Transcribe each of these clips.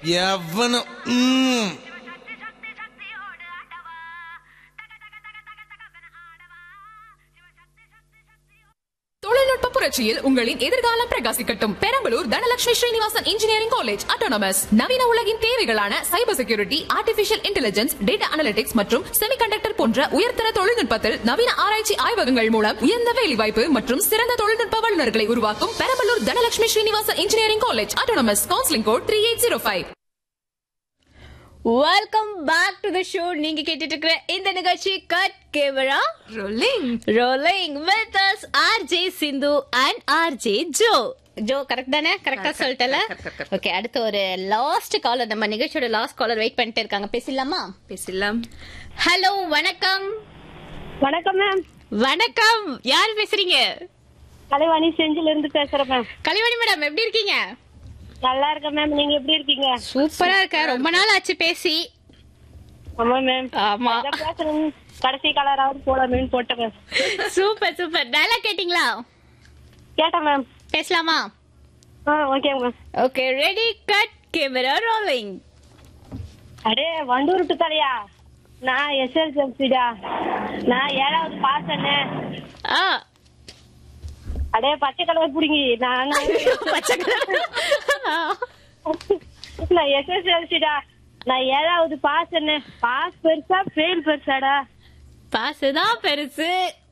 எவனும் ம். தொழில்நுட்ப புரட்சியில் உங்களின் எதிர்காலம் பிரகாசிக்கட்டும் Perambalur Dhanalakshmi Srinivasan engineering college autonomous நவீன உலகின் தேவைகளான cyber security artificial intelligence data analytics மற்றும் செமிகண்டக்டர் போன்ற உயர்தர தொழில்நுட்பத்தில் நவீன ஆராய்ச்சி ஆய்வகங்கள் மூலம் உயர்ந்த வேலைவாய்ப்பு மற்றும் சிறந்த தொழில்நுட்ப வல்லுநர்களை உருவாக்கும் Perambalur Dhanalakshmi Srinivasan engineering college autonomous counselling code three eight zero five welcome back to the show நீங்க கேட்டுட்டு இருக்கிற இந்த நிகழ்ச்சி cut camera rolling rolling with us RJ Sindhu and RJ Jo Jo correct தானே கரெக்டா சொல்லிட்டல ஓகே அடுத்து ஒரு லாஸ்ட் காலர் நம்ம நிகழ்ச்சியோட லாஸ்ட் காலர் வெயிட் பண்ணிட்டு இருக்காங்க பேசலாமா பேசலாம் ஹலோ வணக்கம் வணக்கம் மேம் வணக்கம் யார் பேசுறீங்க கலைவாணி செஞ்சில இருந்து பேசுறேன் மேம் கலைவாணி மேடம் எப்படி இருக்கீங்க நல்லா இருக்கேன் மேம் நீங்க எப்படி இருக்கீங்க சூப்பரா இருக்க ரொம்ப நாள் ஆச்சு பேசி ஆமா மேம் ஆமா அதான் பேசுறேன் கடைசி கலராவது போடணும்னு போட்டேன் மேம் சூப்பர் சூப்பர் டயலாக் கேட்டிங்களா கேட்டேன் மேம் பேசலாமா ஆ okay ma'am okay ready cut camera rolling அடே வண்டூருட்டு தலையா நான் எஸ்எல்சிடா நான் ஏழாவது பாஸ் பண்ணேன் ஆ அடே பச்சை கலர் புடிங்கி நான் பச்சை கலர் நான் எஸ்எஸ்எல்சிடா நான் ஏழாவது பாஸ் பண்ணேன் பாஸ் பெருசா ஃபெயில் பெருசாடா பாசு தான் பெருசு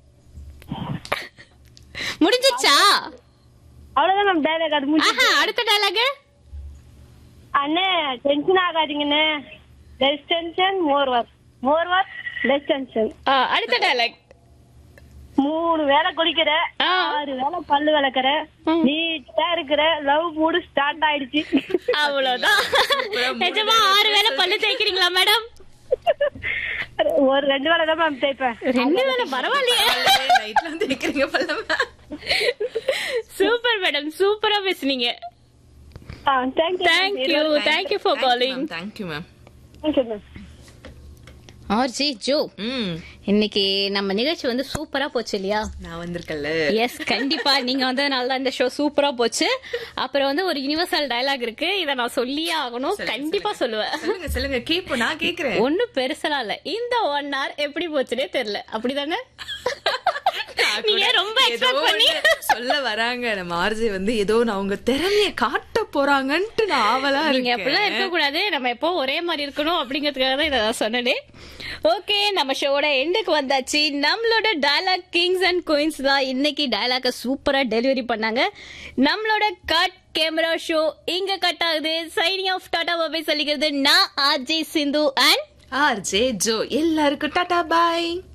முடிஞ்சிச்சா அவ்வளவுதான் மேம் டைலாக் அது முடிஞ்சு ஆஹா அடுத்த டயலாக் அண்ணே டென்ஷன் ஆகாதீங்கண்ணே less tension more work more work less tension அடுத்த டயலாக் மூணு வேலை குளிக்கிற ஆ. ஆறு வேலை பல்லு விளக்குற ம். நீட்டா இருக்கிற லவ் மூடு ஸ்டார்ட் ஆயிடுச்சு அவ்வளவுதான் நிஜமா ஆறு வேளை பல்லு தேய்க்கிறீங்களா மேடம் ஒரு ரெண்டு வேலை தான் மேம் தேய்ப்பேன் ரெண்டு வேளை பரவாயில்லையே நைட்ல வந்து வைக்கிறீங்க பல்லவ சூப்பர் மேடம் சூப்பரா பேசுனீங்க thank you thank you thank you for calling thank you ma'am thank you ma'am RJ Jo ம் இன்னைக்கு நம்ம நிகழ்ச்சி வந்து சூப்பரா போச்சு இல்லையா நான் வந்திருக்கல எஸ் கண்டிப்பா நீங்க வந்து நல்லா இந்த ஷோ சூப்பரா போச்சு அப்புறம் வந்து ஒரு யுனிவர்சல் டயலாக் இருக்கு இத நான் சொல்லியே ஆகணும் கண்டிப்பா சொல்லுவேன் சொல்லுங்க சொல்லுங்க கேப்போம் நான் கேக்குறேன் ஒண்ணும் பெருசெல்லாம் இல்ல இந்த ஒன் ஹவர் எப்படி போச்சுனே தெரியல அப்படிதானே நான் நீங்க கூட ரொம்ப ஏதோ எக்ஸ்பெக்ட் பண்ணி ஒண்ணு சொல்ல வராங்க நம்ம ஆர்ஜே வந்து ஏதோ நான் அவங்க திறமைய காட்ட போறாங்கன்ட்டு நான் ஆவலா நீங்க அப்படிலாம் இருக்க இருக்கேன் கூடாது நம்ம எப்போ ஒரே மாதிரி இருக்கணும் அப்படிங்கறதுக்காக தான் இதை நான் சொன்னேனே ஓகே நம்ம ஷோட எண்டுக்கு வந்தாச்சு நம்மளோட டயலாக் கிங்ஸ் அண்ட் குயின்ஸ் தான் இன்னைக்கு டயலாக சூப்பரா டெலிவரி பண்ணாங்க நம்மளோட கட் கேமரா ஷோ இங்க கட் ஆகுது சைனிங் ஆஃப் டாடா பாபை சொல்லிக்கிறது நான் RJ Sindhu and RJ Jo எல்லாருக்கும் டாடா பாய்